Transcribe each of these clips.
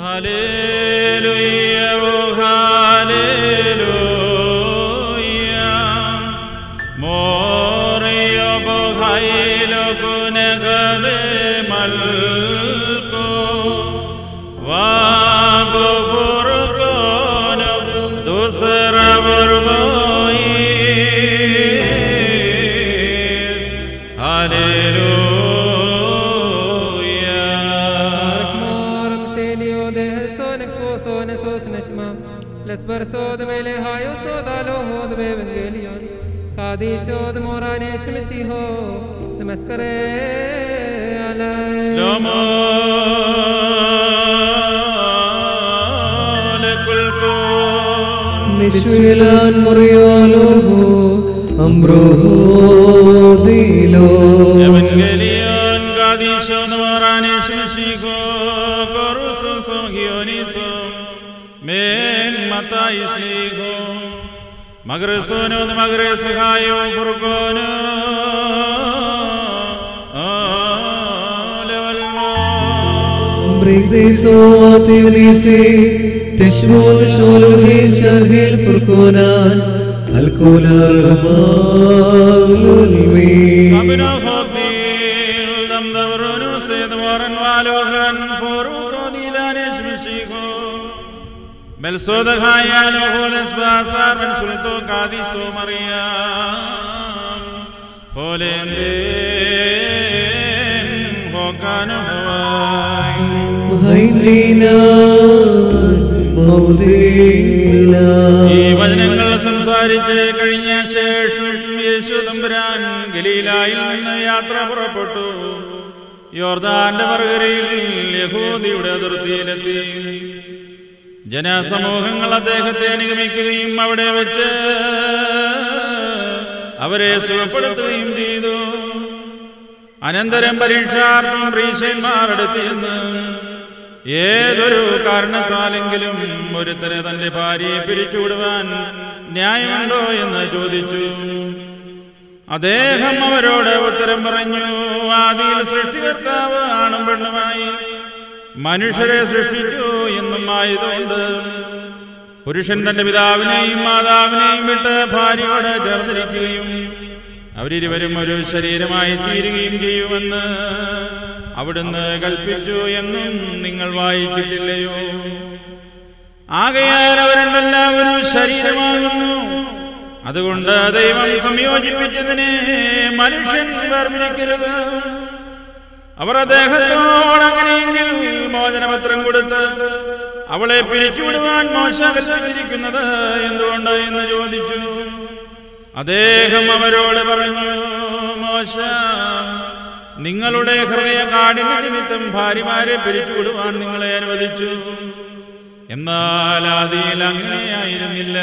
Hallelujah, oh hallelujah. Morio bohailo kunegade malko. Vago furkono dusra vermois. Hallelujah. Morg selio de sonek so sone sos neshma. Lesbar sod vele hayo sod alo hod be evangelion. Kadishod morane shmesiho. Namaskare alay. شلومو لكل كون نشويلان مريالو أمره ديلو Evangelion gadishon morane shishiko koruso sogioniso men mata isligo magresono magres hayo furgono levalmo بريدي صوتي ونيسي تشمو شولوهي شرهي الفركونان الكل أرغمال المين Sabino hobil dam davrunu sed moran walohan foru kodilane shmishigo Bel soda khayalo holes basar ben sulto kadiso Maryam Holen hokanu hawai هينينا مودينا ഈ വചനങ്ങൾ സംസാരിച്ച് കഴിഞ്ഞ ശേഷം യേശു തമ്പുരാൻ ഗലീലായിൽ നിന്ന് യാത്ര പുറപ്പെട്ടു യോർദാന്റെ മറുകരയിൽ യഹൂദിയുടെ അതിർത്തിയിലെത്തി ജനസമൂഹങ്ങൾ അദ്ദേഹത്തെ അനുഗമിക്കുകയും അവിടെ വെച്ച് അവരെ സുഖപ്പെടുത്തുകയും ചെയ്തു അനന്തരം പരീക്ഷാർത്ഥം പ്രീശന്മാർ അടുത്തിയെന്ന് ഏതൊരു കാരണത്താലെങ്കിലും ഒരുത്തരെ തന്റെ ഭാര്യയെ പിരിച്ചുവിടുവാൻ ന്യായമുണ്ടോ എന്ന് ചോദിച്ചു അദ്ദേഹം അവരോട് ഉത്തരം പറഞ്ഞു ആദിയിൽ സൃഷ്ടികർത്താവ് ആണും പെണ്ണുമായി മനുഷ്യരെ സൃഷ്ടിച്ചു എന്നും ആയതുകൊണ്ട് പുരുഷൻ തന്റെ പിതാവിനെയും മാതാവിനെയും വിട്ട് ഭാര്യയോട് ചേർന്നിരിക്കുകയും അവരിരുവരും ഒരു ശരീരമായി തീരുകയും ചെയ്യുമെന്ന് അവിടുന്ന് കൽപ്പിച്ചു എന്നും നിങ്ങൾ വായിച്ചിട്ടില്ലയോ ആകയാൽ അവരെല്ലാവരും ശരീരമാകുന്നു അതുകൊണ്ട് ദൈവം സംയോജിപ്പിച്ചതിനെ മനുഷ്യൻ വേർപിരിക്കരുത് അവർ അദ്ദേഹത്തോട് അങ്ങനെയെങ്കിൽ മോചനപത്രം കൊടുത്ത് അവളെ പിരിച്ചുവിടുവാൻ മോശ കൽപ്പിച്ചിരിക്കുന്നത് എന്തുകൊണ്ട് എന്ന് ചോദിച്ചു അദ്ദേഹം അവരോട് പറഞ്ഞു മോശ നിങ്ങളുടെ ഹൃദയ കാടിന് നിമിത്തം ഭാര്യമാരെ പിരിച്ചുവിടുവാൻ നിങ്ങളെ അനുവദിച്ചു എന്നാൽ ആദിയിൽ അങ്ങനെയായിരുന്നില്ല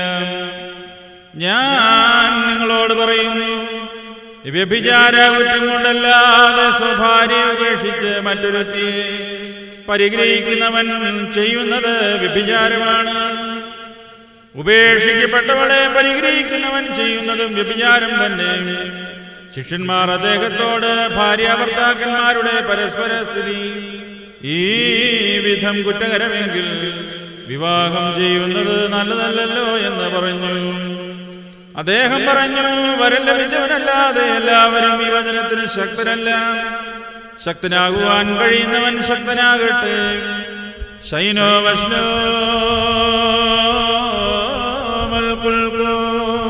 ഞാൻ നിങ്ങളോട് പറയുന്നു വ്യഭിചാര കുറ്റം കൊണ്ടല്ലാതെ സ്വഭാര്യ ഉപേക്ഷിച്ച് മറ്റൊരുത്തിയെ പരിഗ്രഹിക്കുന്നവൻ ചെയ്യുന്നത് വ്യഭിചാരമാണ് ഉപേക്ഷിക്കപ്പെട്ടവളെ പരിഗ്രഹിക്കുന്നവൻ ചെയ്യുന്നതും വ്യഭിചാരം തന്നെ ശിഷ്യന്മാർ അദ്ദേഹത്തോട് ഭാര്യാഭർത്താക്കന്മാരുടെ പരസ്പര സ്ഥിതി ഈ വിധം കുറ്റകരമെങ്കിൽ വിവാഹം ചെയ്യുന്നത് നല്ലതല്ലല്ലോ എന്ന് പറഞ്ഞു അദ്ദേഹം പറഞ്ഞു വരം ലഭിച്ചവനല്ലാതെ എല്ലാവരും ഈ വചനത്തിന് ശക്തരല്ല ശക്തനാകുവാൻ കഴിയുന്നവൻ ശക്തനാകട്ടെ ശൈനോ വഷ്ണോ മൽകുൽകോ